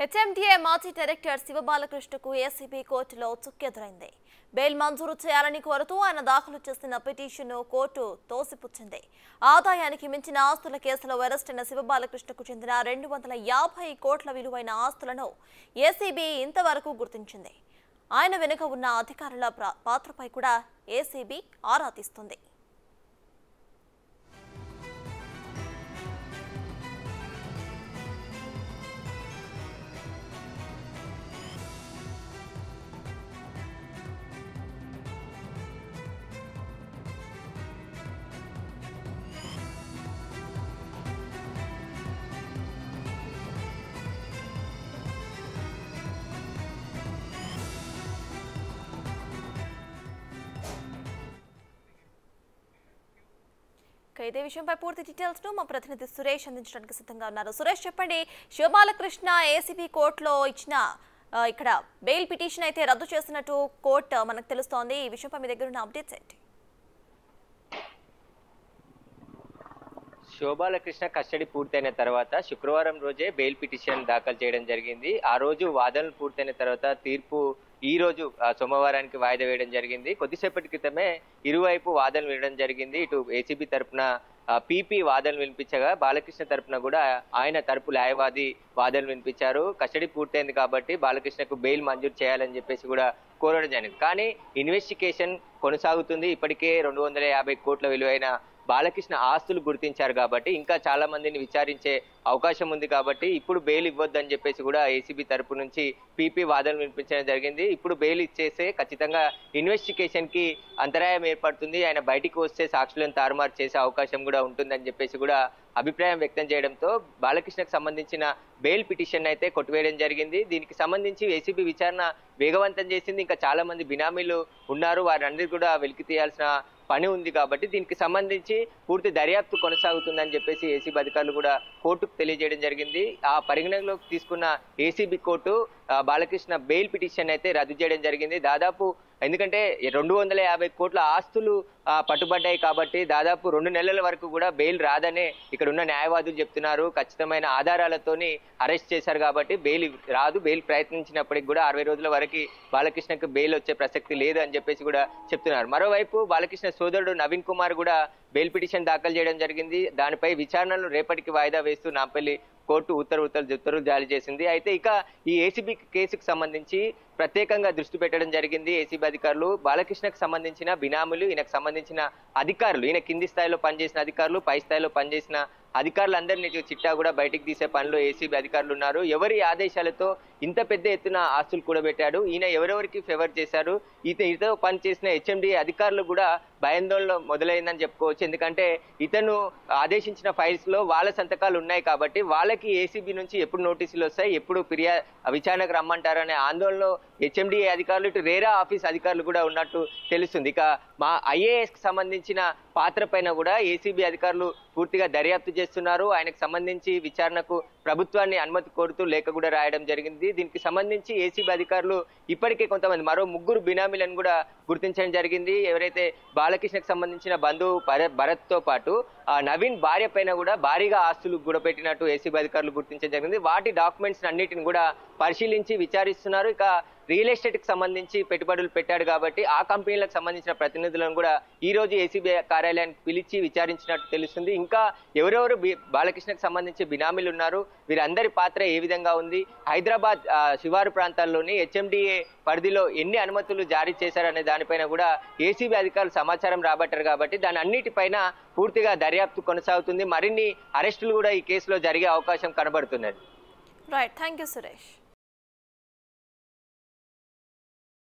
HMDA మాజీ director శివబాలకృష్ణకు ACB కోర్టులో చుక్కెదురైంది bail మంజూరు చేయాలని కోరుతూ ఆయన దాఖలు చేసిన పిటిషన్ను కోర్టు తోసిపుచ్చింది ఆదాయానికి మించిన ఆస్తుల కేసులో అరెస్ట్ అయిన శివబాలకృష్ణకు చెందిన రెండు వందల యాభై కోట్ల విలువైన ఆస్తులను ఏసీబీ ఇంతవరకు గుర్తించింది ఆయన వెనుక ఉన్న అధికారుల ప్ర- పాత్రపై కూడా ఏసీబీ ఆరా తీస్తుంది ఇక ఇదే విషయంపై పూర్తి డీటెయిల్స్ ను మా ప్రతినిధి సురేష్ అందించడానికి సిద్ధంగా ఉన్నారు సురేష్ చెప్పండి శివబాలకృష్ణ ఏసీబీ కోర్టులో ఇచ్చిన ఆ, ఇక్కడ బెయిల్ పిటిషన్ అయితే రద్దు చేసినట్టు కోర్టు మనకు తెలుస్తోంది ఈ విషయంపై మీ దగ్గర ఉన్న అప్డేట్స్ ఏంటి శోభాలకృష్ణ కస్టడీ పూర్తయిన తర్వాత శుక్రవారం రోజే బెయిల్ పిటిషన్ దాఖలు చేయడం జరిగింది ఆ రోజు వాదనలు పూర్తయిన తర్వాత తీర్పు ఈ రోజు ఆ, సోమవారానికి వాయిదా వేయడం జరిగింది కొద్దిసేపటి క్రితమే ఇరువైపు వాదనలు వినడం జరిగింది ఇటు ఏసీబీ తరపున పీపీ వాదనలు వినిపించగా బాలకృష్ణ తరపున కూడా ఆయన తరపు న్యాయవాది వాదనలు వినిపించారు కస్టడీ పూర్తయింది కాబట్టి బాలకృష్ణకు బెయిల్ మంజూరు చేయాలని చెప్పేసి కూడా కోరడం జరిగింది కానీ ఇన్వెస్టిగేషన్ కొనసాగుతుంది ఇప్పటికే రెండు వందల యాభై కోట్ల విలువైన బాలకృష్ణ ఆస్తులు గుర్తించారు కాబట్టి ఇంకా చాలా మందిని విచారించే అవకాశం ఉంది కాబట్టి ఇప్పుడు బెయిల్ ఇవ్వద్దని చెప్పేసి కూడా ఏసీబీ తరపు నుంచి పీపీ వాదనలు వినిపించడం జరిగింది ఇప్పుడు బెయిల్ ఇచ్చేస్తే ఖచ్చితంగా ఇన్వెస్టిగేషన్ కి అంతరాయం ఏర్పడుతుంది ఆయన బయటికి వస్తే సాక్షులను తారుమారు చేసే అవకాశం కూడా ఉంటుందని చెప్పేసి కూడా అభిప్రాయం వ్యక్తం చేయడంతో బాలకృష్ణకు సంబంధించిన బెయిల్ పిటిషన్ అయితే కొట్టివేయడం జరిగింది దీనికి సంబంధించి ఏసీబీ విచారణ వేగవంతం చేసింది ఇంకా చాలా మంది బినామీలు ఉన్నారు వారందరికీ కూడా వెలికి తీయాల్సిన పని ఉంది కాబట్టి దీనికి సంబంధించి పూర్తి దర్యాప్తు కొనసాగుతుందని చెప్పేసి ఏసీబీ అధికారులు కూడా కోర్టుకు తెలియజేయడం జరిగింది ఆ పరిగణనలోకి తీసుకున్న ఏసీబీ కోర్టు ఆ, బాలకృష్ణ బెయిల్ పిటిషన్ అయితే రద్దు చేయడం జరిగింది దాదాపు ఎందుకంటే రెండు వందల యాభై కోట్ల ఆస్తులు ఆ, పట్టుబడ్డాయి కాబట్టి దాదాపు రెండు నెలల వరకు కూడా బెయిల్ రాదనే ఇక్కడ ఉన్న న్యాయవాదులు చెప్తున్నారు ఖచ్చితమైన ఆధారాలతోని అరెస్ట్ చేశారు కాబట్టి బెయిల్ రాదు బెయిల్ ప్రయత్నించినప్పటికి కూడా అరవై రోజుల వరకు బాలకృష్ణకు బెయిల్ వచ్చే ప్రసక్తి లేదు అని చెప్పేసి కూడా చెప్తున్నారు మరోవైపు బాలకృష్ణ సోదరుడు నవీన్ కుమార్ కూడా బెయిల్ పిటిషన్ దాఖలు చేయడం జరిగింది దానిపై విచారణలు రేపటికి వాయిదా వేస్తూ నాంపల్లి కోర్టు ఉత్తర్వు ఉత్తర్వులు ఉత్తర్వులు జారీ చేసింది అయితే ఇక ఈ ఏసీబీ కేసుకు సంబంధించి ప్రత్యేకంగా దృష్టి పెట్టడం జరిగింది ఏసీబీ అధికారులు బాలకృష్ణకు సంబంధించిన బినాములు ఈయనకు సంబంధించిన అధికారులు ఈయన కింది స్థాయిలో పనిచేసిన అధికారులు పై స్థాయిలో పనిచేసిన అధికారులందరినీ చిట్టా కూడా బయటికి తీసే పనిలో ఏసీబీ అధికారులు ఉన్నారు ఎవరి ఆదేశాలతో ఇంత పెద్ద ఎత్తున ఆస్తులు కూడబెట్టాడు ఈయన ఎవరెవరికి ఫేవర్ చేశారు ఇత ఇతతో పనిచేసిన హెచ్ఎండి అధికారులు కూడా భయాందోళన మొదలైందని చెప్పుకోవచ్చు ఎందుకంటే ఇతను ఆదేశించిన ఫైల్స్ లో వాళ్ళ సంతకాలు ఉన్నాయి కాబట్టి వాళ్ళకి ఏసీబీ నుంచి ఎప్పుడు నోటీసులు వస్తాయి ఎప్పుడు ఫిర్యా విచారణకు రమ్మంటారనే ఆందోళనలో హెచ్ఎండిఏ అధికారులు ఇటు రేరా ఆఫీస్ అధికారులు కూడా ఉన్నట్టు తెలుస్తుంది ఇక మా ఐఏఎస్ కి సంబంధించిన పాత్ర పైన కూడా ఏసీబీ అధికారులు పూర్తిగా దర్యాప్తు చేస్తున్నారు ఆయనకు సంబంధించి విచారణకు ప్రభుత్వాన్ని అనుమతి కోరుతూ లేఖ కూడా రాయడం జరిగింది దీనికి సంబంధించి ఏసీబీ అధికారులు ఇప్పటికే కొంతమంది మరో ముగ్గురు బినామీలను కూడా గుర్తించడం జరిగింది ఎవరైతే బాలకృష్ణకు సంబంధించిన బంధువు భరత్ భరత్ తో పాటు ఆ నవీన్ భార్య పైన కూడా భారీగా ఆస్తులు గుడపెట్టినట్టు ఏసీబీ అధికారులు గుర్తించడం జరిగింది వాటి డాక్యుమెంట్స్ అన్నిటిని కూడా పరిశీలించి విచారిస్తున్నారు ఇక రియల్ ఎస్టేట్ కి సంబంధించి పెట్టుబడులు పెట్టాడు కాబట్టి ఆ కంపెనీలకు సంబంధించిన ప్రతినిధులను కూడా ఈ రోజు ఏసీబీ కార్యాలయానికి పిలిచి విచారించినట్టు తెలుస్తుంది ఇంకా ఎవరెవరు బి- బాలకృష్ణకు సంబంధించి బినామీలు ఉన్నారు వీరందరి పాత్ర ఏ విధంగా ఉంది హైదరాబాద్ ఆ, శివారు ప్రాంతాల్లోని హెచ్ఎండిఏ పరిధిలో ఎన్ని అనుమతులు జారీ చేశారనే దానిపైన కూడా ఏసీబీ అధికారులు సమాచారం రాబట్టారు కాబట్టి దాని అన్నిటిపైన పూర్తిగా దర్యాప్తు కొనసాగుతుంది మరిన్ని అరెస్టులు కూడా ఈ కేసులో జరిగే అవకాశం కనబడుతున్నది రైట్ థ్యాంక్ యూ సురేష్